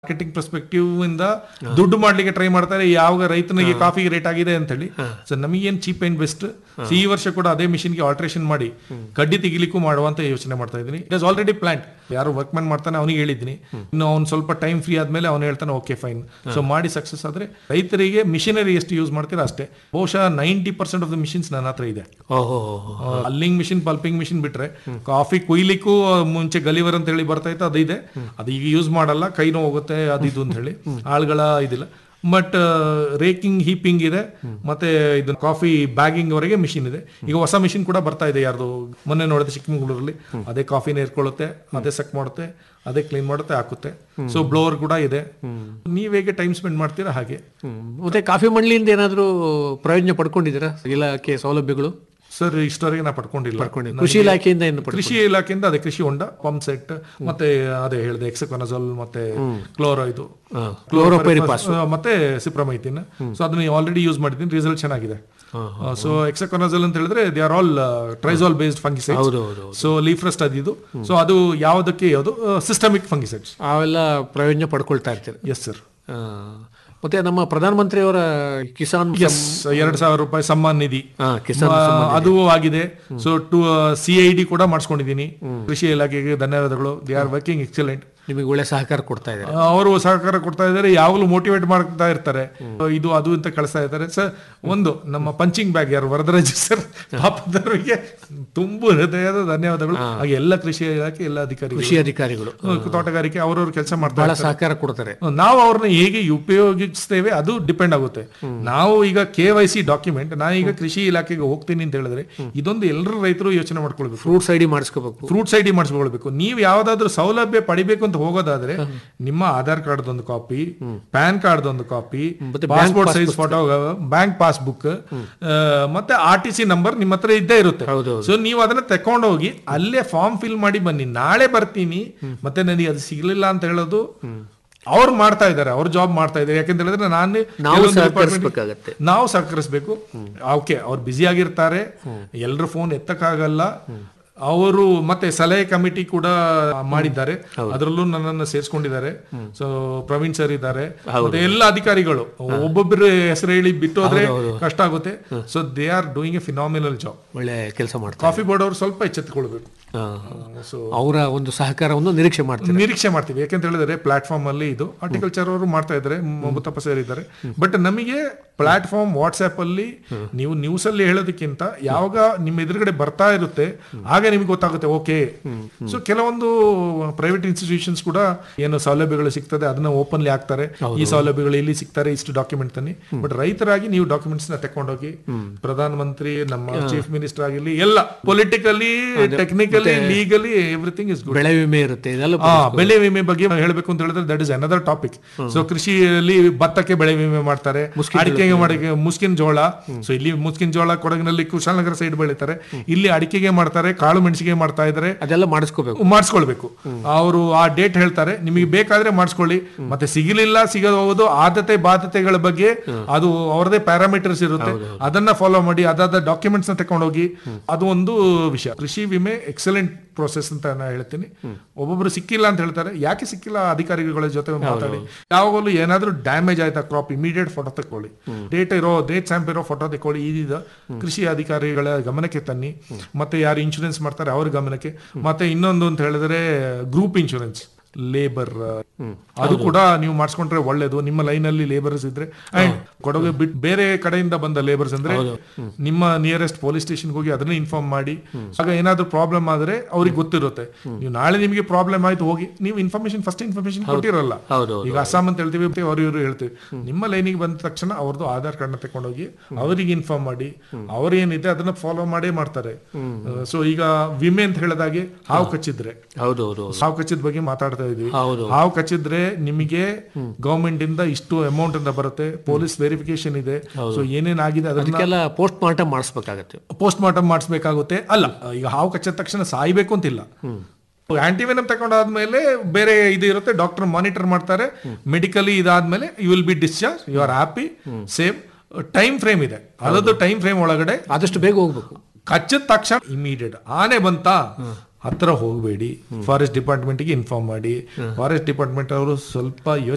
Marketing perspective ಇಂದ ದುಡ್ಡು ಮಾಡ್ಲಿಕ್ಕೆ ಟ್ರೈ ಮಾಡ್ತಾರೆ ಯಾವಾಗ ರೈತನಿಗೆ ಕಾಫಿ ರೇಟ್ ಆಗಿದೆ ಅಂತ ಹೇಳಿ ಸೊ ನಮಗೇನ್ ಚೀಪ್ ಅಂಡ್ ಬೆಸ್ಟ್ ಈ ವರ್ಷ ಕೂಡ ಅದೇ ಮಿಷಿನ್ ಗೆ ಆಲ್ಟ್ರೇಷನ್ ಮಾಡಿ ಕಡ್ಡಿ ತೆಗಿಲಿಕ್ಕೂ ಮಾಡುವಂತ ಯೋಚನೆ ಮಾಡ್ತಾ ಇದ್ದೀನಿ ಇಟ್ ಇಸ್ ಆಲ್ರೆಡಿ ಪ್ಲಾಂಟ್ ಯಾರು ವರ್ಕ್ ಮ್ಯಾನ್ ಮಾಡ್ತಾನೆ ಅವನಿಗೆ ಹೇಳಿದ್ದೀನಿ ಇನ್ನು ಅವ್ನು ಸ್ವಲ್ಪ ಟೈಮ್ ಫ್ರೀ ಆದ್ಮೇಲೆ ಅವ್ನು ಹೇಳ್ತಾನೆ ಓಕೆ ಫೈನ್ ಸೊ ಮಾಡಿ ಸಕ್ಸಸ್ ಆದ್ರೆ ರೈತರಿಗೆ ಮಿಷಿನರಿ ಎಷ್ಟು ಯೂಸ್ ಮಾಡ್ತೀರಾ ಅಷ್ಟೇ ಬಹುಶಃ ninety percent of the machines ನನ್ನ ಹತ್ರ ಇದೆ ಓಹೋ ಅಲ್ಲಿಂಗ್ ಮಿಷಿನ್ ಪಲ್ಪಿಂಗ್ ಮಿಷಿನ್ ಬಿಟ್ರೆ ಕಾಫಿ ಕೊಯ್ಲಿಕ್ಕೂ ಮುಂಚೆ ಗಲಿವರ್ ಅಂತ ಹೇಳಿ ಬರ್ತಾ ಇತ್ತು ಅದು ಇದೆ ಅದು ಈಗ ಯೂಸ್ ಮಾಡಲ್ಲ ಕೈ ನೋವು ಹೋಗುತ್ತೆ ಅದು ಇದು ಅಂತ ಹೇಳಿ ಆಳ್ಗಳ ಇದಿಲ್ಲ ಬಟ್ ರೇಕಿಂಗ್ ಹೀಪಿಂಗ್ ಇದೆ ಮತ್ತೆ ಇದು ಕಾಫಿ ಬ್ಯಾಗಿಂಗ್ ವರೆಗೆ ಮಿಷಿನ್ ಇದೆ ಈಗ ಹೊಸ ಮಿಷಿನ್ ಕೂಡ ಬರ್ತಾ ಇದೆ ಯಾರ್ದು ಮೊನ್ನೆ ನೋಡಿದೆ ಚಿಕ್ಕಮಗಳೂರಲ್ಲಿ ಅದೇ ಕಾಫಿನ ಇರ್ಕೊಳ್ಳುತ್ತೆ ಅದೇ ಸಕ್ ಮಾಡುತ್ತೆ ಅದೇ ಕ್ಲೀನ್ ಮಾಡುತ್ತೆ ಹಾಕುತ್ತೆ ಸೊ ಬ್ಲೋವರ್ ಕೂಡ ಇದೆ ನೀವ್ ಹೇಗೆ ಟೈಮ್ ಸ್ಪೆಂಡ್ ಮಾಡ್ತೀರಾ ಹಾಗೆ ಹ್ಮ್. ಮತ್ತೆ ಕಾಫಿ ಮಂಡಳಿಯಿಂದ ಏನಾದರೂ ಪ್ರಯೋಜನ ಪಡ್ಕೊಂಡಿದ್ದೀರಾ ಇಲಾಖೆ ಸೌಲಭ್ಯಗಳು ಸರ್ ಇಷ್ಟವರೆಗೆ ನಾ ಪಡ್ಕೊಂಡಿಲ್ಲ ಕೃಷಿ ಇಲಾಖೆಯಿಂದ ಏನು ಪಡ್ ಕೃಷಿ ಇಲಾಖೆಯಿಂದ ಅದೇ ಕೃಷಿ ಹೊಂಡ ಪಂಪ್ ಸೆಟ್ ಮತ್ತೆ ಅದೇ ಹೇಳಿದೆ ಎಕ್ಸಕೊನಜೋಲ್ ಮತ್ತೆ ಕ್ಲೋರೋ ಇದು ಕ್ಲೋರೋಪೈರಿಪಾಸ್ ಆ, ಮತ್ತೆ ಸಿಪ್ರಮೈತಿನ್ ಸೊ ಅದನ್ನ ಆಲ್ರೆಡಿ ಯೂಸ್ ಮಾಡಿದ್ದೀನಿ ರಿಸಲ್ಟ್ ಚೆನ್ನಾಗಿದೆ ಸೊ ಎಕ್ಸಕೊನಜೋಲ್ ಅಂತ ಹೇಳಿದ್ರೆ they are all triazole based fungicides ಹೌದು ಹೌದು ಸೊ ಲೀಫ್ರೆಸ್ಟ್ ಅದಿದು ಸೊ ಅದು ಯಾವುದಕ್ಕೆ ಯಾವುದು ಸಿಸ್ಟಮಿಕ್ ಫಂಗಿಸೈಡ್ಸ್ ಅವೆಲ್ಲ ಪ್ರಯೋಜನ ಪಡ್ಕೊಳ್ತಾ ಇರ್ತೀರಿ ಎಸ್ ಸರ್ ಆ, ಮತ್ತೆ ನಮ್ಮ ಪ್ರಧಾನಮಂತ್ರಿಯವರ ಕಿಸಾನ್ ಎಸ್ ಎರಡ್ ಸಾವಿರ ರೂಪಾಯಿ ಸಮ್ಮಾನ್ ನಿಧಿ ಹಾ, ಕಿಸಾನ್ ಆ, ಅದು ಆಗಿದೆ so to C I D ಕೂಡ ಮಾಡಿಸ್ಕೊಂಡಿದ್ದೀನಿ ಕೃಷಿ ಇಲಾಖೆಗೆ ಧನ್ಯವಾದಗಳು ದೇ ಆರ್ ವರ್ಕಿಂಗ್ ಎಕ್ಸಲೆಂಟ್ ನಿಮಗೆ ಒಳ್ಳೆ ಸಹಕಾರ ಕೊಡ್ತಾ ಇದ್ದಾರೆ ಅವರು ಸಹಕಾರ ಕೊಡ್ತಾ ಇದ್ದಾರೆ ಯಾವಾಗಲೂ ಮೋಟಿವೇಟ್ ಮಾಡ್ತಾ ಇರ್ತಾರೆ ಇದು ಅದು ಅಂತ ಕಳಿಸ್ತಾ ಇರ್ತಾರೆ ಸರ್ ಒಂದು ನಮ್ಮ ಪಂಚಿಂಗ್ ಬ್ಯಾಗ್ ಯಾರು ವರದರಾಜ್ ಸರ್ ಪಾಪದವರಿಗೆ ತುಂಬು ಹೃದಯದ ಧನ್ಯವಾದಗಳು ಹಾಗೆ ಎಲ್ಲ ಕೃಷಿ ಇಲಾಖೆ ಎಲ್ಲ ಅಧಿಕಾರಿಗಳು ಕೃಷಿ ಅಧಿಕಾರಿಗಳು ತೋಟಗಾರಿಕೆ ಅವರವ್ರ ಕೆಲಸ ಮಾಡ್ತಾ ಬಹಳ ಸಹಕಾರ ಕೊಡ್ತಾರೆ ನಾವು ಅವ್ರನ್ನ ಹೇಗೆ ಉಪಯೋಗಿಸ್ತೇವೆ ಅದು ಡಿಪೆಂಡ್ ಆಗುತ್ತೆ ನಾವು ಈಗ ಕೆ ವೈ ಸಿ ಡಾಕ್ಯುಮೆಂಟ್ ನಾನು ಈಗ ಕೃಷಿ ಇಲಾಖೆಗೆ ಹೋಗ್ತೀನಿ ಅಂತ ಹೇಳಿದ್ರೆ ಇದೊಂದು ಎಲ್ಲರೂ ರೈತರು ಯೋಚನೆ ಮಾಡ್ಕೊಳ್ಬೇಕು ಫ್ರೂಟ್ಸ್ ಐಡಿ ಮಾಡಿಸ್ಕೋಬೇಕು ಫ್ರೂಟ್ಸ್ ಐ ಡಿ ಮಾಡಿಸ್ಕೊಳ್ಬೇಕು ನೀವು ಯಾವ್ದಾದ್ರು ಸೌಲಭ್ಯ ಪಡಿಬೇಕು ಅಂತ ಹೋಗೋದಾದ್ರೆ ನಿಮ್ಮ ಆಧಾರ್ ಕಾರ್ಡ್ ಒಂದು ಕಾಪಿ ಪ್ಯಾನ್ ಕಾರ್ಡ್ ಒಂದು ಕಾಪಿ ಮತ್ತೆ passport size photo bank passbook ಮತ್ತೆ ಆರ್ ಟಿ ಸಿ ನಂಬರ್ ನಿಮ್ಮ ಹತ್ರ ಇದ್ದೇ ಇರುತ್ತೆ ಹೌದು ಸೊ ನೀವು ಅದನ್ನ ತಕೊಂಡೋಗಿ ಅಲ್ಲೇ ಫಾರ್ಮ್ ಫಿಲ್ ಮಾಡಿ ಬನ್ನಿ ನಾಳೆ ಬರ್ತೀನಿ ಮತ್ತೆ ನನಗೆ ಅದು ಸಿಗ್ಲಿಲ್ಲ ಅಂತ ಹೇಳೋದು ಅವ್ರು ಮಾಡ್ತಾ ಇದ್ದಾರೆ ಅವ್ರ ಜಾಬ್ ಮಾಡ್ತಾ ಇದ್ದಾರೆ ಯಾಕಂತ ಹೇಳಿದ್ರೆ ನಾನು ನಾವು ಕೆಲವೊಂದು department- ಸಹಕರಿಸಬೇಕಾಗತ್ತೆ ನಾವು ಸಹಕರಿಸಬೇಕು ಓಕೆ ಅವ್ರು ಬ್ಯುಸಿ ಆಗಿರ್ತಾರೆ ಎಲ್ಲರೂ ಫೋನ್ ಎತ್ತಕ್ಕಾಗಲ್ಲ ಅವರು ಮತ್ತೆ ಸಲಹೆ ಕಮಿಟಿ ಕೂಡ ಮಾಡಿದ್ದಾರೆ ಅದರಲ್ಲೂ ನನ್ನನ್ನು ಸೇರಿಸ್ಕೊಂಡಿದ್ದಾರೆ ಸೊ ಪ್ರವೀಣ್ ಸರ್ ಇದ್ದಾರೆ ಮತ್ತೆ ಎಲ್ಲ ಅಧಿಕಾರಿಗಳು ಒಬ್ಬೊಬ್ಬರ ಹೆಸರು ಹೇಳಿ ಬಿಟ್ಟು ಹೋದ್ರೆ ಕಷ್ಟ ಆಗುತ್ತೆ so they are doing a phenomenal job ಒಳ್ಳೆ ಕೆಲಸ ಮಾಡ್ತಾರೆ ಕಾಫಿ ಬೋರ್ಡ್ ಅವರು ಸ್ವಲ್ಪ ಎಚ್ಚೆತ್ತುಕೊಳ್ಬೇಕು ಆ, ಸೊ ಅವರ ಒಂದು ಸಹಕಾರವನ್ನು ನಿರೀಕ್ಷೆ ಮಾಡ್ತಾರೆ ನಿರೀಕ್ಷೆ ಮಾಡ್ತೀವಿ ಯಾಕಂತ ಹೇಳಿದ್ರೆ ಪ್ಲಾಟ್ಫಾರ್ಮ್ ಅಲ್ಲಿ ಇದು ಹಾರ್ಟಿಕಲ್ಚರ್ ಅವರು ಮಾಡ್ತಾ ಇದ್ದಾರೆ ಮುತ್ತಪ್ಪ ಸರ್ ಇದ್ದಾರೆ ಬಟ್ ನಮಗೆ ಪ್ಲಾಟ್ಫಾರ್ಮ್ ವಾಟ್ಸ್ಆಪ್ ಅಲ್ಲಿ ನೀವು ನ್ಯೂಸ್ ಅಲ್ಲಿ ಹೇಳೋದಕ್ಕಿಂತ ಯಾವಾಗ ನಿಮ್ಮ ಎದುರುಗಡೆ ಬರ್ತಾ ಇರುತ್ತೆ ಆಗ ನಿಮ್ಗೆ ಗೊತ್ತಾಗುತ್ತೆ ಓಕೆ ಸೊ ಕೆಲವೊಂದು ಪ್ರೈವೇಟ್ ಇನ್ಸ್ಟಿಟ್ಯೂಷನ್ಸ್ ಕೂಡ ಏನು ಸೌಲಭ್ಯಗಳು ಸಿಗ್ತದೆ ಅದನ್ನ ಓಪನ್ಲಿ ಹಾಕ್ತಾರೆ ಈ ಸೌಲಭ್ಯಗಳು ಇಲ್ಲಿ ಸಿಗ್ತಾರೆ ಇಷ್ಟು ಡಾಕ್ಯುಮೆಂಟ್ ತನ್ನಿ ಬಟ್ ರೈತರಾಗಿ ನೀವು ಡಾಕ್ಯುಮೆಂಟ್ಸ್ ನ ತಕೊಂಡೋಗಿ ಪ್ರಧಾನ ಮಂತ್ರಿ ನಮ್ಮ ಚೀಫ್ ಮಿನಿಸ್ಟರ್ ಆಗಿರ್ಲಿ ಎಲ್ಲ politically technically legally everything is good ಬೆಳೆ ವಿಮೆ ಇರುತ್ತೆ ಇದೆಲ್ಲ ಆ ಬೆಳೆ ವಿಮೆ ಬಗ್ಗೆ ಹೇಳಬೇಕು ಅಂತ ಹೇಳಿದ್ರೆ that is another topic so ಕೃಷಿಯಲ್ಲಿ ಭತ್ತಕ್ಕೆ ಬೆಳೆ ವಿಮೆ ಮಾಡ್ತಾರೆ ಅಡಿಕೆಗೆ ಮಾಡಕ್ಕೆ ಮುಸ್ಕಿನ ಜೋಳ ಸೊ ಇಲ್ಲಿ ಮುಸ್ಕಿನ ಜೋಳ ಕೊಡಗಿನಲ್ಲಿ ಕುಶಾಲನಗರ ಸೈಡ್ ಬೆಳೀತಾರೆ ಇಲ್ಲಿ ಅಡಿಕೆಗೆ ಮಾಡ್ತಾರೆ ಕಾಳು ಮೆಣಸಿಗೆ ಮಾಡ್ತಾ ಇದ್ದಾರೆ ಅದೆಲ್ಲ ಮಾಡಿಸ್ಕೋಬೇಕು ಮಾಡಿಸ್ಕೊಳ್ಬೇಕು ಅವರು ಆ ಡೇಟ್ ಹೇಳ್ತಾರೆ ನಿಮಗೆ ಬೇಕಾದ್ರೆ ಮಾಡಿಸ್ಕೊಳ್ಳಿ ಮತ್ತೆ ಸಿಗಲಿಲ್ಲ ಸಿಗದ ಹೋಗೋದು ಆದ್ಯತೆ ಬಾಧ್ಯತೆಗಳ ಬಗ್ಗೆ ಅದು ಅವರದೇ ಪ್ಯಾರಾಮೀಟರ್ಸ್ ಇರುತ್ತೆ ಅದನ್ನ ಫಾಲೋ ಮಾಡಿ ಅದಾದ ಡಾಕ್ಯುಮೆಂಟ್ಸ್ ನ ತಕೊಂಡೋಗಿ ಅದು ಒಂದು ವಿಷಯ ಕೃಷಿ ವಿಮೆ ಎಕ್ಸಲೆಂಟ್ ಪ್ರೋಸೆಸ್ ಅಂತ ನಾನು ಹೇಳ್ತೀನಿ ಒಬ್ಬೊಬ್ರು ಸಿಕ್ಕಿಲ್ಲ ಅಂತ ಹೇಳ್ತಾರೆ ಯಾಕೆ ಸಿಕ್ಕಿಲ್ಲ ಅಧಿಕಾರಿಗಳ ಜೊತೆ ಮಾತಾಡಿ ಯಾವಾಗಲೂ ಏನಾದ್ರೂ ಡ್ಯಾಮೇಜ್ ಆಯ್ತಾ ಕ್ರಾಪ್ ಇಮಿಡಿಯೇಟ್ ಫೋಟೋ ತಕೊಳ್ಳಿ ಡೇಟ್ ಇರೋ ಡೇಟ್ ಸ್ಯಾಂಪ್ ಇರೋ ಫೋಟೋ ತಕೊಳ್ಳಿ ಇದೀಗ ಕೃಷಿ ಅಧಿಕಾರಿಗಳ ಗಮನಕ್ಕೆ ತನ್ನಿ ಮತ್ತೆ ಯಾರು ಇನ್ಶೂರೆನ್ಸ್ ಮಾಡ್ತಾರೆ ಅವ್ರ ಗಮನಕ್ಕೆ ಮತ್ತೆ ಇನ್ನೊಂದು ಅಂತ ಹೇಳಿದ್ರೆ ಗ್ರೂಪ್ ಇನ್ಶೂರೆನ್ಸ್ ಲೇಬರ್ ಅದು ಕೂಡ ನೀವು ಮಾಡಿಸ್ಕೊಂಡ್ರೆ ಒಳ್ಳೇದು ನಿಮ್ಮ ಲೈನ್ ಅಲ್ಲಿ ಲೇಬರ್ಸ್ ಇದ್ರೆ ಅಂಡ್ ಕೊಡಗು ಬಿಟ್ಟು ಬೇರೆ ಕಡೆಯಿಂದ ಬಂದ ಲೇಬರ್ಸ್ ಅಂದ್ರೆ ನಿಮ್ಮ ನಿಯರೆಸ್ಟ್ ಪೊಲೀಸ್ ಸ್ಟೇಷನ್ ಹೋಗಿ ಅದನ್ನ ಇನ್ಫಾರ್ಮ್ ಮಾಡಿ ಆಗ ಏನಾದ್ರೂ ಪ್ರಾಬ್ಲಮ್ ಆದ್ರೆ ಅವ್ರಿಗೆ ಗೊತ್ತಿರುತ್ತೆ ನೀವು ನಾಳೆ ನಿಮಗೆ ಪ್ರಾಬ್ಲಮ್ ಆಯ್ತು ಹೋಗಿ ನೀವು ಇನ್ಫಾರ್ಮೇಶನ್ ಫಸ್ಟ್ ಇನ್ಫಾರ್ಮೇಶನ್ ಕೊಟ್ಟಿರಲ್ಲ ಹೌದು ಈಗ ಅಸ್ಸಾಂ ಅಂತ ಹೇಳ್ತೀವಿ ಮತ್ತೆ ಅವ್ರು ಇವರು ಹೇಳ್ತೀವಿ ನಿಮ್ಮ ಲೈನಿಗೆ ಬಂದ ತಕ್ಷಣ ಅವ್ರದ್ದು ಆಧಾರ್ ಕಾರ್ಡ್ನ ತಕೊಂಡೋಗಿ ಅವರಿಗೆ ಇನ್ಫಾರ್ಮ್ ಮಾಡಿ ಅವ್ರು ಏನಿದೆ ಅದನ್ನ ಫಾಲೋ ಮಾಡೇ ಮಾಡ್ತಾರೆ ಸೊ ಈಗ ವಿಮೆ ಅಂತ ಹೇಳಿದಾಗೆ ಹಾವು ಕಚ್ಚಿದ್ರೆ ಹೌದು ಹೌದು ಹಾವು ಕಚ್ಚಿದ ಬಗ್ಗೆ ಮಾತಾಡ್ತಾ ಇದೀವಿ ಹೌದು ಹಾವು ಕಚ್ಚಿದ್ರೆ ನಿಮಗೆ ಗವರ್ಮೆಂಟ್ ಇಂದ ಇಷ್ಟು ಅಮೌಂಟ್ ಅಂತ ಬರುತ್ತೆ ಪೊಲೀಸ್ ವೆರಿಫಿಕೇಶನ್ ಇದೆ ಸೊ ಏನೇನಾಗಿದೆ ಅದನ್ನ ಅದಕ್ಕೆಲ್ಲ ಪೋಸ್ಟ್ ಮಾರ್ಟಮ್ ಮಾಡಿಸ್ಬೇಕಾಗತ್ತೆ ಪೋಸ್ಟ್ ಮಾರ್ಟಮ್ ಮಾಡಿಸ್ಬೇಕಾಗುತ್ತೆ ಅಲ್ಲ ಈಗ ಹಾವು ಕಚ್ಚಿದ ತಕ್ಷಣ ಸಾಯ್ಬೇಕು ಅಂತಿಲ್ಲ ಆಂಟಿವೆನಮ್ ತಗೊಂಡಾದ್ಮೇಲೆ ಬೇರೆ ಇದು ಇರುತ್ತೆ ಡಾಕ್ಟರ್ ಮಾನಿಟರ್ ಮಾಡ್ತಾರೆ ಮೆಡಿಕಲಿ ಇದಾದ್ಮೇಲೆ you will be discharge you are happy save time frame ಇದೆ ಅದರದ್ದು ಟೈಮ್ ಫ್ರೇಮ್ ಒಳಗಡೆ ಆದಷ್ಟು ಬೇಗ ಹೋಗ್ಬೇಕು ಕಚ್ಚಿದ ತಕ್ಷಣ ಇಮಿಡಿಯೇಟ್ ಆನೆ ಬಂತಾ ಹತ್ರ ಹೋಗಬೇಡಿ ಫಾರೆಸ್ಟ್ ಡಿಪಾರ್ಟ್ಮೆಂಟ್ಗೆ ಇನ್ಫಾರ್ಮ್ ಮಾಡಿ ಫಾರೆಸ್ಟ್ ಡಿಪಾರ್ಟ್ಮೆಂಟ್ ಅವರು ಸ್ವಲ್ಪ